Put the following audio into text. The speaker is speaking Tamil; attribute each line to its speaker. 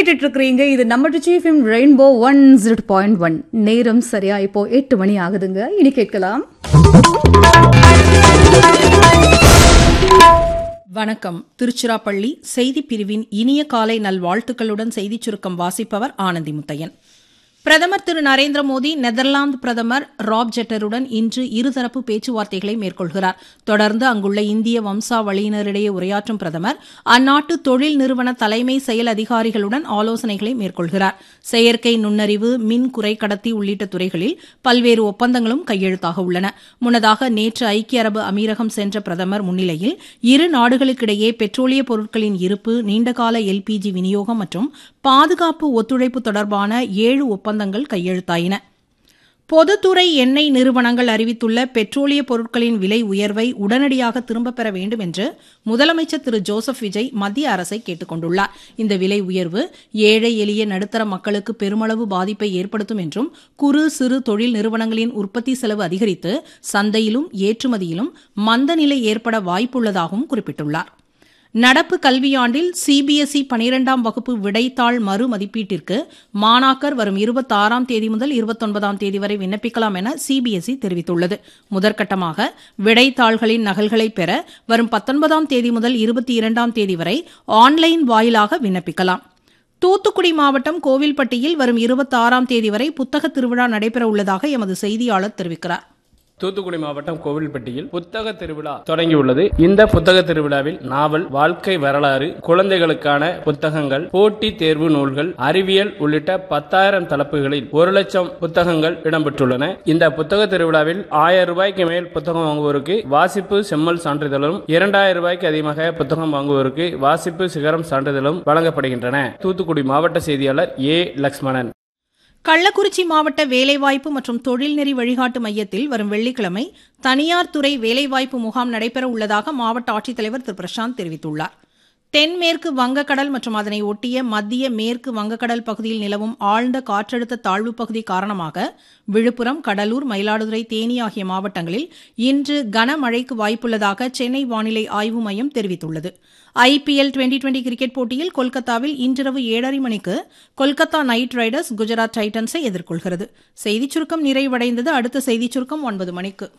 Speaker 1: கேட்டுட்டு இருக்கிறீங்க இது நம்ம chief rainbow one zero point one நேரம் சரியா இப்போ எட்டு மணி ஆகுதுங்க இனி கேட்கலாம்
Speaker 2: வணக்கம் திருச்சிராப்பள்ளி செய்திப் பிரிவின் இனிய காலை நல்வாழ்த்துக்களுடன் செய்திச் சுருக்கம் வாசிப்பவர் ஆனந்தி முத்தையன் பிரதமர் திரு நரேந்திர மோடி நெதர்லாந்து பிரதமர் ராப் ஜெட்டருடன் இன்று இருதரப்பு பேச்சுவார்த்தைகளை மேற்கொள்கிறார் தொடர்ந்து அங்குள்ள இந்திய வம்சாவளியினரிடையே உரையாற்றும் பிரதமர் அந்நாட்டு தொழில் நிறுவன தலைமை செயல் அதிகாரிகளுடன் ஆலோசனைகளை மேற்கொள்கிறார் செயற்கை நுண்ணறிவு மின் குறைக்கடத்தி உள்ளிட்ட துறைகளில் பல்வேறு ஒப்பந்தங்களும் கையெழுத்தாக உள்ளன முன்னதாக நேற்று ஐக்கிய அரபு அமீரகம் சென்ற பிரதமர் முன்னிலையில் இரு நாடுகளுக்கிடையே பெட்ரோலிய பொருட்களின் இருப்பு நீண்டகால எல்பிஜி விநியோகம் மற்றும் பாதுகாப்பு ஒத்துழைப்பு தொடர்பான ஏழு ஒப்பந்தங்கள் கையெழுத்தாயின பொதுத்துறை எண்ணெய் நிறுவனங்கள் அறிவித்துள்ள பெட்ரோலிய பொருட்களின் விலை உயர்வை உடனடியாக திரும்பப் பெற வேண்டும் என்று முதலமைச்சர் திரு ஜோசப் விஜய் மத்திய அரசை கேட்டுக் கொண்டுள்ளார் இந்த விலை உயர்வு ஏழை எளிய நடுத்தர மக்களுக்கு பெருமளவு பாதிப்பை ஏற்படுத்தும் என்றும் குறு சிறு தொழில் நிறுவனங்களின் உற்பத்தி செலவு அதிகரித்து சந்தையிலும் ஏற்றுமதியிலும் மந்தநிலை ஏற்பட வாய்ப்புள்ளதாகவும் குறிப்பிட்டுள்ளார் நடப்பு கல்வியாண்டில் சிபிஎஸ்இ பனிரெண்டாம் வகுப்பு விடைத்தாள் மறு மதிப்பீட்டிற்கு மாணாக்கர் வரும் இருபத்தாறாம் தேதி முதல் இருபத்தொன்பதாம் தேதி வரை விண்ணப்பிக்கலாம் என சிபிஎஸ்இ தெரிவித்துள்ளது முதற்கட்டமாக விடைத்தாள்களின் நகல்களை பெற வரும் பத்தொன்பதாம் தேதி முதல் இருபத்தி இரண்டாம் தேதி வரை ஆன்லைன் வாயிலாக விண்ணப்பிக்கலாம் தூத்துக்குடி மாவட்டம் கோவில்பட்டியில் வரும் இருபத்தாறாம் தேதி வரை புத்தக திருவிழா நடைபெற உள்ளதாக எமது செய்தியாளர் தெரிவிக்கிறார்
Speaker 3: தூத்துக்குடி மாவட்டம் கோவில்பட்டியில் புத்தக திருவிழா தொடங்கியுள்ளது இந்த புத்தக திருவிழாவில் நாவல் வாழ்க்கை வரலாறு குழந்தைகளுக்கான புத்தகங்கள் போட்டி தேர்வு நூல்கள் அறிவியல் உள்ளிட்ட பத்தாயிரம் தலைப்புகளில் ஒரு லட்சம் புத்தகங்கள் இடம்பெற்றுள்ளன இந்த புத்தக திருவிழாவில் ஆயிரம் ரூபாய்க்கு மேல் புத்தகம் வாங்குவோருக்கு வாசிப்பு செம்மல் சான்றிதழும் இரண்டாயிரம் ரூபாய்க்கு அதிகமாக புத்தகம் வாங்குவோருக்கு வாசிப்பு சிகரம் சான்றிதழும் வழங்கப்படுகின்றன தூத்துக்குடி மாவட்ட செய்தியாளர் ஏ லக்ஷ்மணன்
Speaker 2: கள்ளக்குறிச்சி மாவட்ட வேலைவாய்ப்பு மற்றும் தொழில்நெறி வழிகாட்டு மையத்தில் வரும் வெள்ளிக்கிழமை தனியார் துறை வேலைவாய்ப்பு முகாம் நடைபெற உள்ளதாக மாவட்ட ஆட்சித்தலைவர் திரு பிரசாந்த் தெரிவித்துள்ளார் தென்மேற்கு வங்கக்கடல் மற்றும் அதனை ஒட்டிய மத்திய மேற்கு வங்கக்கடல் பகுதியில் நிலவும் ஆழ்ந்த காற்றழுத்த தாழ்வு பகுதி காரணமாக விழுப்புரம் கடலூர் மயிலாடுதுறை தேனி ஆகிய மாவட்டங்களில் இன்று கனமழைக்கு வாய்ப்புள்ளதாக சென்னை வானிலை ஆய்வு மையம் தெரிவித்துள்ளது ஐபிஎல் டுவெண்டி டுவெண்டி கிரிக்கெட் போட்டியில் கொல்கத்தாவில் இன்றிரவு ஏழரை மணிக்கு கொல்கத்தா நைட் ரைடர்ஸ் குஜராத் டைட்டன்ஸை எதிர்கொள்கிறது செய்திச் சுருக்கம் நிறைவடைந்தது அடுத்த செய்திச் சுருக்கம் ஒன்பது மணிக்கு